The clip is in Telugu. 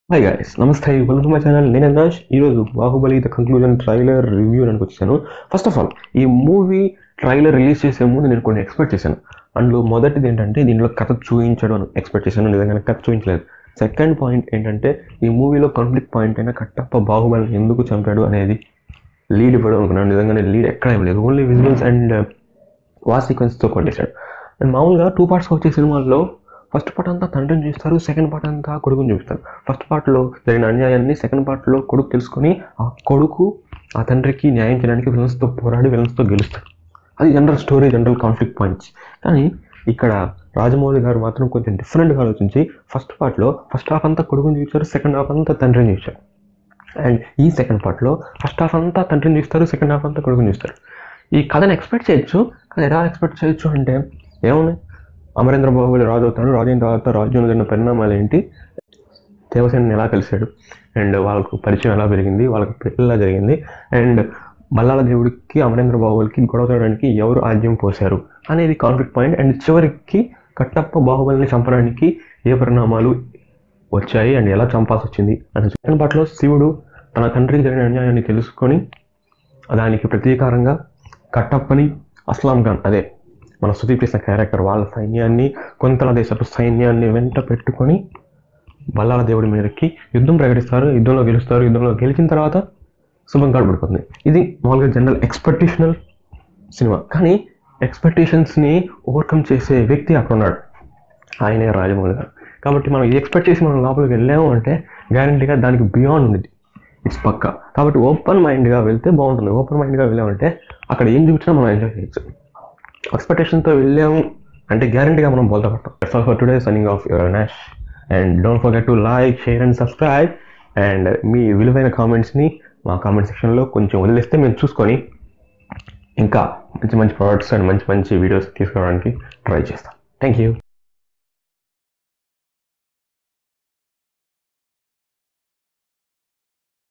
హాయ్ గైస్ నమస్తే వెల్కమ్ మై ఛానల్ నేను అవినాష్ ఈరోజు Baahubali the conclusion trailer review అని వచ్చాను ఫస్ట్ ఆఫ్ ఆల్ ఈ మూవీ ట్రైలర్ రిలీజ్ చేసే ముందు నేను కొన్ని ఎక్స్పెక్ట్ చేశాను అందులో మొదటిది ఏంటంటే దీనిలో కథ చూపించడం అని ఎక్స్పెక్ట్ చేశాను నిజంగానే కథ చూపించలేదు సెకండ్ పాయింట్ ఏంటంటే ఈ మూవీలో కాన్ఫ్లిక్ట్ పాయింట్ అయినా కట్టప్ప బాహుబలిని ఎందుకు చంపాడు అనేది లీడ్ ఇవ్వడం అనుకున్నాను నిజంగానే లీడ్ ఎక్కడ ఇవ్వలేదు ఓన్లీ విజువల్స్ అండ్ వా సీక్వెన్స్తో కొట్టేశాడు అండ్ మామూలుగా టూ పార్ట్స్ వచ్చే సినిమాల్లో ఫస్ట్ పార్ట్ అంతా తండ్రిని చూస్తారు సెకండ్ పార్ట్ అంతా కొడుకుని చూపిస్తారు ఫస్ట్ పార్ట్లో జరిగిన అన్యాయాన్ని సెకండ్ పార్ట్లో కొడుకు తెలుసుకొని ఆ కొడుకు ఆ తండ్రికి న్యాయం చేయడానికి విలన్స్తో పోరాడి విలన్స్తో గెలుస్తాడు అది general story general conflict points కానీ ఇక్కడ రాజమౌళి గారు మాత్రం కొంచెం డిఫరెంట్గా ఆలోచించి ఫస్ట్ పార్ట్లో ఫస్ట్ హాఫ్ అంతా కొడుకుని చూపించారు సెకండ్ హాఫ్ అంతా తండ్రిని చూపించారు అండ్ ఈ సెకండ్ పార్ట్లో ఫస్ట్ హాఫ్ అంతా తండ్రిని చూస్తారు సెకండ్ హాఫ్ అంతా కొడుకుని చూస్తారు ఈ కథను ఎక్స్పెక్ట్ చేయొచ్చు కానీ ఎలా ఎక్స్పెక్ట్ చేయొచ్చు అంటే ఏమున్నాయి అమరేంద్ర బాహుబలి రాజు అవుతాడు రాజు అయిన తర్వాత రాజ్యంలో జరిగిన పరిణామాలు ఏంటి దేవసేనని ఎలా కలిశాడు అండ్ వాళ్ళకు పరిచయం ఎలా పెరిగింది వాళ్ళకి పెళ్ళి ఎలా జరిగింది అండ్ బల్లాల దేవుడికి అమరేంద్ర బాహుబలికి గొడవ చేయడానికి ఎవరు ఆద్యం పోశారు అనేది కాన్ఫ్లిక్ట్ పాయింట్ అండ్ చివరికి కట్టప్ప బాహుబలిని చంపడానికి ఏ పరిణామాలు వచ్చాయి అండ్ ఎలా చంపాల్సి వచ్చింది అని సెకండ్ పార్ట్లో శివుడు తన తండ్రికి జరిగిన అన్యాయాన్ని తెలుసుకొని దానికి ప్రతీకారంగా కట్టప్పని అస్లాం ఖాన్ అదే మన సుదీప్ చేసిన క్యారెక్టర్ వాళ్ళ సైన్యాన్ని కొంతల దేశపు సైన్యాన్ని వెంట పెట్టుకొని బల్లాల దేవుడి మీదకి యుద్ధం ప్రకటిస్తారు యుద్ధంలో గెలుస్తారు యుద్ధంలో గెలిచిన తర్వాత శుభం పడిపోతుంది ఇది మామూలుగా జనరల్ ఎక్స్పెక్టేషనల్ సినిమా కానీ ఎక్స్పెక్టేషన్స్ని ఓవర్కమ్ చేసే వ్యక్తి అక్కడ ఉన్నాడు ఆయనే రాజమౌళి గారు కాబట్టి మనం ఇది ఎక్స్పెక్ట్ చేసి మనం లోపలికి వెళ్ళాము అంటే గ్యారంటీగా దానికి బియాండ్ ఉంది ఇట్స్ పక్క కాబట్టి ఓపెన్ మైండ్గా వెళ్తే బాగుంటుంది ఓపెన్ మైండ్గా వెళ్ళామంటే అక్కడ ఏం చూపించినా మనం ఎంజాయ్ చేయొచ్చు ఎక్స్పెక్టేషన్తో వెళ్ళాము అంటే గ్యారంటీగా మనం బోల్తా పడతాం that's all for today signing off your Nash and don't forget to like share and subscribe and మీ విలువైన కామెంట్స్ని మా కామెంట్ సెక్షన్లో కొంచెం వదిలేస్తే మేము చూసుకొని ఇంకా మంచి మంచి ప్రోడక్ట్స్ అండ్ మంచి మంచి వీడియోస్ తీసుకోవడానికి ట్రై చేస్తాం థ్యాంక్ యూ